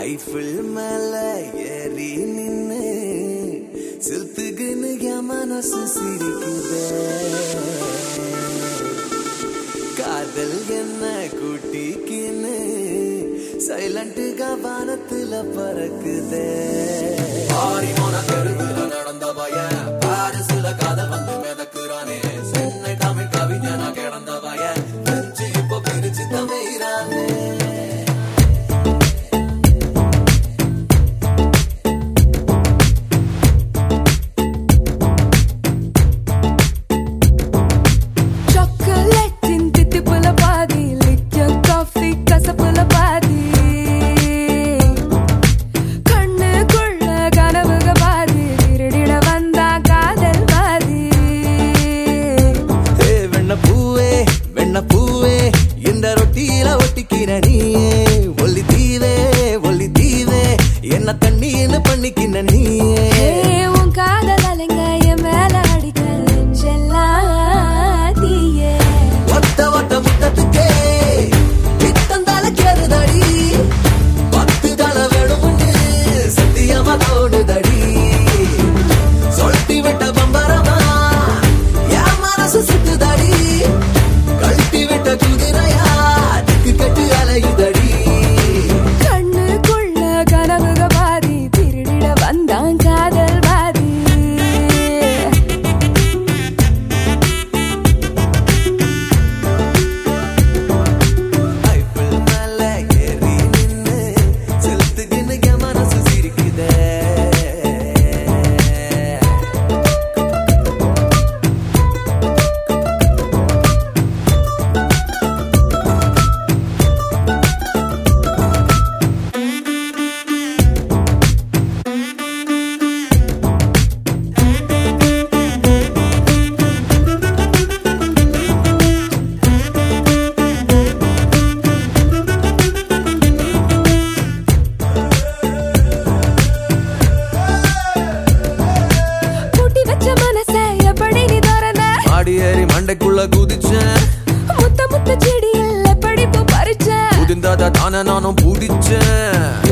Eiffel மேல ஏறி நின்னு சில்த்துக்குன்னு என் மனசு சிரிக்குதே காதல் என்ன கூட்டிக்கின்னு சைலண்ட்டுగా வானத்துல பறக்குதே ஆரி போன தெருவுல நடந்த பையன் பாரிசுல காதல் வந்து மிதக்குறானே சென்னை தமிழ் கவிஞனா கிடந்த பையன் பிரிச்சு இப்போ பிரிச்சு தமைறானே சாக்லேட்டின் தித்திப்புல பாதி லிக்கர் காஃபி கசப்புல பாதி கண்ணுக்குள்ள கனவுக பாதி திருடிட வந்தா காதல் பாதி ஏ வெண்ண பூவே வெண்ண பூவே இந்த ரொட்டியில ஒட்டிக்கிற நீயே ஒல்லி தீவே ஒல்லி தீவே என்ன தண்ணின்னு பண்ணிக்கின நீயே ஏ, உன் காதல் அலைங்க என் மேல அடிக்க நெஞ்செல்லாம் தீயே ஒத்த ஒத்த முத்தத்துக்கே பித்தந்தால கேறுதடி பத்து தலை வேணும்னு சத்தியமா தோணுதடி சொல்லிட்டு விட்ட பம்பரமா என் மனசு சுத்துதடி கழட்டி விட்ட குதிரையா திக்கு கட்டு அலையுதடி கண்ணுக்குள்ள கனவுக பாதி திருடிட வந்தான் காதல் பாதி ஐபிள் மேல ஏறி நின்னு செலுத்துக்குன்னு என் மனசு சிரிக்குதே பூட்டி வச்ச மனசை எப்படி நீ திறந்த ஆடி ஏறி மண்டைக்குள்ள குதிச்சேன் முத்த முத்த செடியில் எப்படி பூ பறிச்ச புதிந்தாத தானே நானும் பூடிச்சேன்